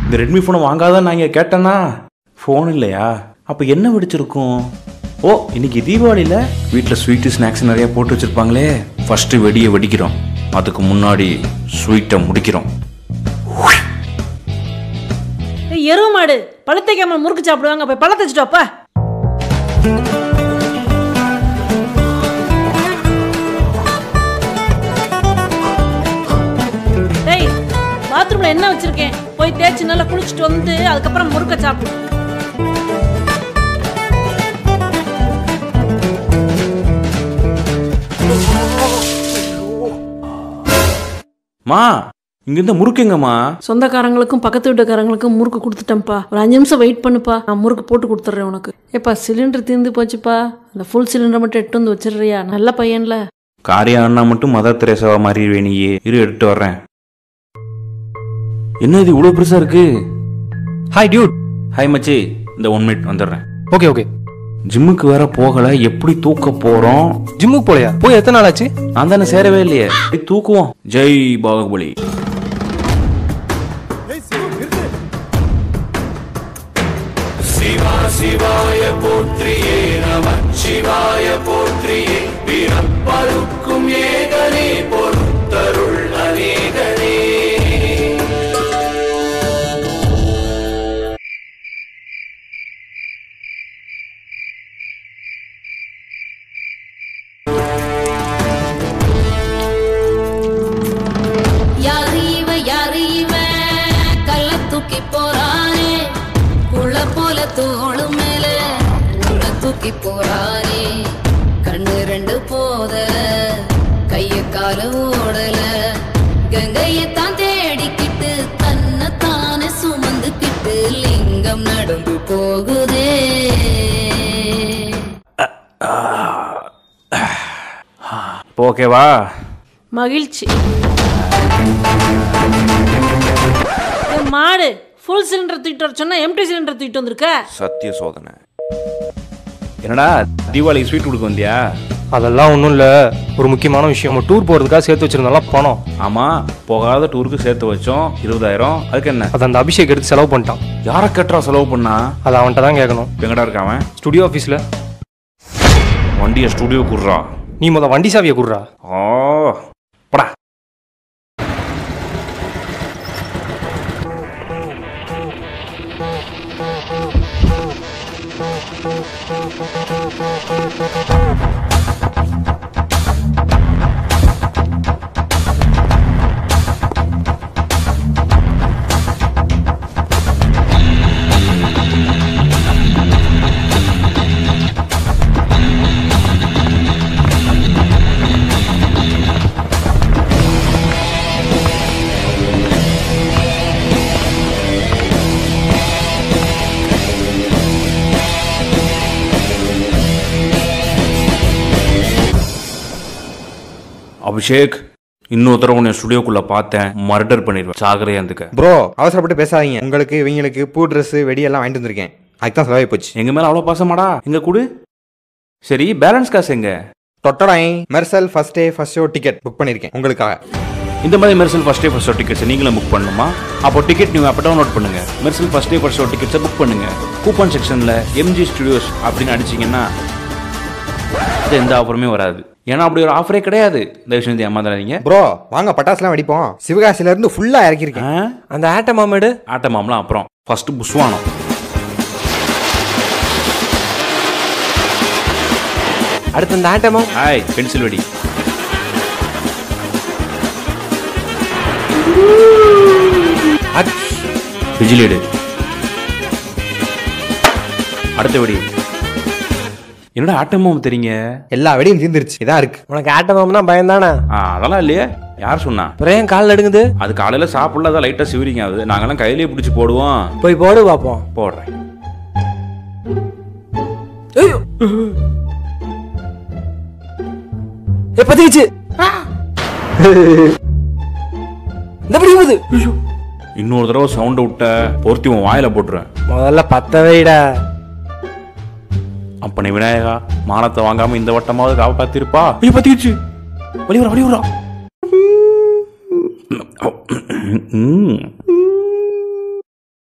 இந்த ரெட்மி ஃபோனை வாங்காதான் நான் இங்கே கேட்டேன்னா ஃபோன் இல்லையா அப்போ என்ன வெடிச்சிருக்கும் ஓ இன்னைக்கு தீபாவளியில் வீட்டில் ஸ்வீட்டு ஸ்நாக்ஸ் நிறைய போட்டு வச்சிருப்பாங்களே ஃபர்ஸ்ட் வெடியை வெடிக்கிறோம் அதுக்கு முன்னாடி ஸ்வீட்டை முடிக்கிறோம் ஏய், எருவு மாடு பழத்தைக்காம முறுக்கு சாப்பிடுவாங்க போய் பழத்தை வச்சுட்டு வாப்பா டேய் பாத்ரூம்ல என்ன வச்சிருக்கேன் போய் தேய்ச்சி நல்லா குளிச்சுட்டு வந்து அதுக்கப்புறம் முறுக்க சாப்பிடு மா இங்கேருந்து முறுக்குங்கம்மா சொந்தக்காரங்களுக்கும் பக்கத்து வீட்டுக்காரங்களுக்கும் முறுக்கு கொடுத்துட்டேன்ப்பா ஒரு அஞ்சு நிமிஷம் வெயிட் பண்ணுப்பா நான் முறுக்கு போட்டு கொடுத்துட்றேன் உனக்கு ஏப்பா சிலிண்டர் தீர்ந்து போச்சுப்பா அந்த ஃபுல் சிலிண்டர் மட்டும் எட்டு வந்து வச்சிடுறியா நல்ல பையன்ல காரியம் அண்ணா மட்டும் மதர் தெரேசாவா மாறிடுவே நீயே இரு எடுத்து வர்றேன் என்ன இது இவ்வளோ பெருசா இருக்கு ஹாய் டியூட் ஹாய் மச்சி இந்த ஒன் மினிட் வந்துடுறேன் ஓகே ஓகே ஜிம்முக்கு வேற போகல எப்படி தூக்க போறோம் ஜிம்முக்கு போலையா போய் எத்தனை நாள் ஆச்சு நான் தானே சேரவே இல்லையே எப்படி தூக்குவோம் ஜெய் பாகுபலி யாரு இவ யாரு இவ கல்ல தூக்கி போறானே குள்ள போல தோளு மேல உள்ள தூக்கி போறானே கண்ணு ரெண்டு போத கைய கால ஓடல கங்கையத்தான் தேடிக்கிட்டு தன்னை தானே சுமந்துக்கிட்டு லிங்கம் நடந்து போகுதே இப்போ ஓகேவா மகிழ்ச்சி ஏய், மாடு ஃபுல் சிலிண்டர் தூக்கிட்டு வர சொன்னா எம்டி சிலிண்டர் தூக்கிட்டு வந்திருக்க சத்திய சோதனை என்னடா தீபாவளிக்கு ஸ்வீட் கொடுக்க வந்தியா அதெல்லாம் ஒன்றும் இல்லை ஒரு முக்கியமான விஷயம் நம்ம டூர் போகிறதுக்காக சேர்த்து வச்சிருந்தாலும் பணம் ஆமா போகாத டூருக்கு சேர்த்து வச்சோம் இருபதாயிரம் அதுக்கு என்ன அதை அந்த அபிஷேக் எடுத்து செலவு பண்ணிட்டான் யாரை கட்டுறா செலவு பண்ணா அதை அவன்கிட்ட தான் கேட்கணும் இப்ப எங்கடா இருக்கான் அவன் ஸ்டுடியோ ஆஃபீஸில் வண்டியை ஸ்டுடியோ குடுறா நீ முத வண்டி சாவியை குடுறா ஓ படா அபிஷேக் இன்னொரு தடவை உன்னை ஸ்டுடியோக்குள்ள பார்த்தேன் மர்டர் பண்ணிடுவேன் சாகரையா இருந்துக்க ப்ரோ அவசரப்பட்டு பேசாதீங்க உங்களுக்கு இவங்களுக்கு பூ ட்ரெஸ் வெடி எல்லாம் வாங்கிட்டு வந்திருக்கேன் அதுக்கு தான் செலவாகி போச்சு எங்க மேல அவ்வளவு பாசமாடா எங்க கூடு சரி பேலன்ஸ் காசு எங்க தொட்டடாய் Mersal first day first show ticket book பண்ணியிருக்கேன் உங்களுக்காக இந்த மாதிரி Mersal first day first show tickets நீங்களும் புக் பண்ணணுமா அப்போ டிக்கெட் நீங்கள் அப்போ டவுன்லோட் பண்ணுங்க Mersal first day first show டிக்கெட்ஸை புக் பண்ணுங்க கூப்பன் செக்ஷனில் எம்ஜி ஸ்டுடியோஸ் அப்படின்னு அடிச்சீங்கன்னா இது எந்த ஆஃபருமே வராது ஏன்னா அப்படி ஒரு ஆஃபரே கிடையாது தயவு செஞ்சு ஏமாந்துடாதீங்க ப்ரோ வாங்க பட்டாசுலாம் வெடிப்போம் சிவகாசில இருந்து ஃபுல்லா இறக்கியிருக்கேன் ஆ? அந்த ஆட்ட மாமேடு ஆட்ட மாமலாம் அப்புறம் ஃபர்ஸ்ட் புஷ்வானம் அடுத்து அந்த ஆட்ட மாம் ஹாய் பென்சில் வெடி விஜிலேடு அடுத்த வெடி என்னடா ஆட்டமும் தெரியுங்க எல்லா வெடியும் தீர்ந்துருச்சு இதான் இருக்கு உனக்கு ஆட்ட மாம்னா பயம் தானே ஆ அதெல்லாம் இல்லையே யார் சொன்னா அப்புறம் ஏன் கால் நடுங்குது அது காலையில சாப்பிடல அதான் லைட்டா சிவரிங்க ஆகுது நாங்கெல்லாம் கையிலேயே பிடிச்சி போடுவோம் போய் போடு பார்ப்போம் போடுறேன் எப்ப தீச்சு இந்த படி போகுது இன்னொரு தடவை சவுண்ட் விட்ட பொருத்தி உன் வாயில போட்டுருவேன் முதல்ல பத்த வைடா அப்பனே விநாயகா மானத்தை வாங்காம இந்த வட்டமாவது காப்பாத்திருப்பா ஐயோ பத்திக்கிச்சு வழிவரா வழிவரா ம்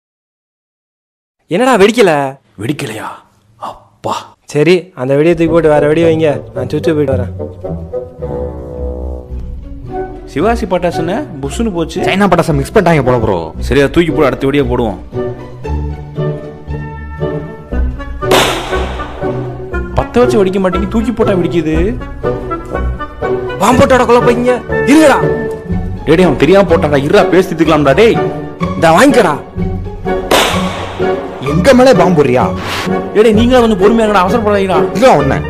என்னடா வெடிக்கல வெடிக்கலையா அப்பா சரி அந்த வெடியை தூக்கி போட்டு வேற வெடி வைங்க நான் சுச்சு போயிட்டு வரேன் சிவாசி பட்டாசுன்னு புஷ்ஷுன்னு போச்சு சைனா பட்டாசை மிக்ஸ் பண்ணிட்டாங்க போல ப்ரோ சரியா தூக்கி போடு அடுத்த வீடியோ போடுவோம் பத்த வச்சு வெடிக்க மாட்டேங்குது தூக்கி போட்டா வெடிக்குது பாம்போட்டோட கொலை போய்ங்க இருங்கடா டேய் அவன் தெரியாம போட்டாடா இருடா பேசி தீர்த்துக்கலாம்டா டேய் இந்த வாங்கிக்கடா எங்க மேலே பாம்பு போடுறியா டேய் நீங்களா கொஞ்சம் பொறுமையா இருங்கடா அவசரப்படாதீங்கடா இதுதான் ஒண்ணு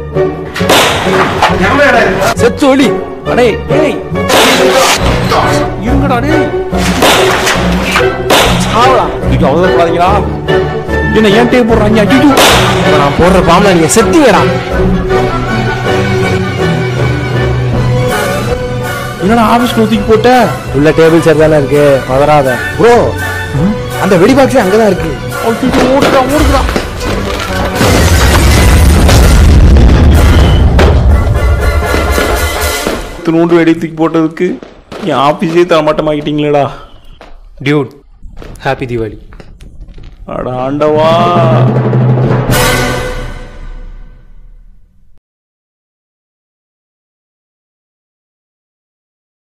செத்து ஒளி அடே டேய் இருங்கடா டேய் சாவடா இதுக்கு அவசரப்படாதீங்கடா என்ன ஏன் டே போடுறாங்க அடிச்சு இப்ப நான் போடுற பாம்புல நீங்க செத்தீங்கடா என்னடா ஆபீஸ்க்கு தூக்கி போட்ட உள்ள டேபிள் சேர் தானே இருக்கு பதறாத ப்ரோ அந்த வெடி பாக்ஸே அங்கதான் இருக்கு ஓடுறா ஓடுறா இத்தினூண்டு வெடி தூக்கி போட்டதுக்கு என் ஆபீஸே தரமாட்டமாக்கிட்டீங்களேடா டியூட் ஹாப்பி தீபாவளி அட ஆண்டவா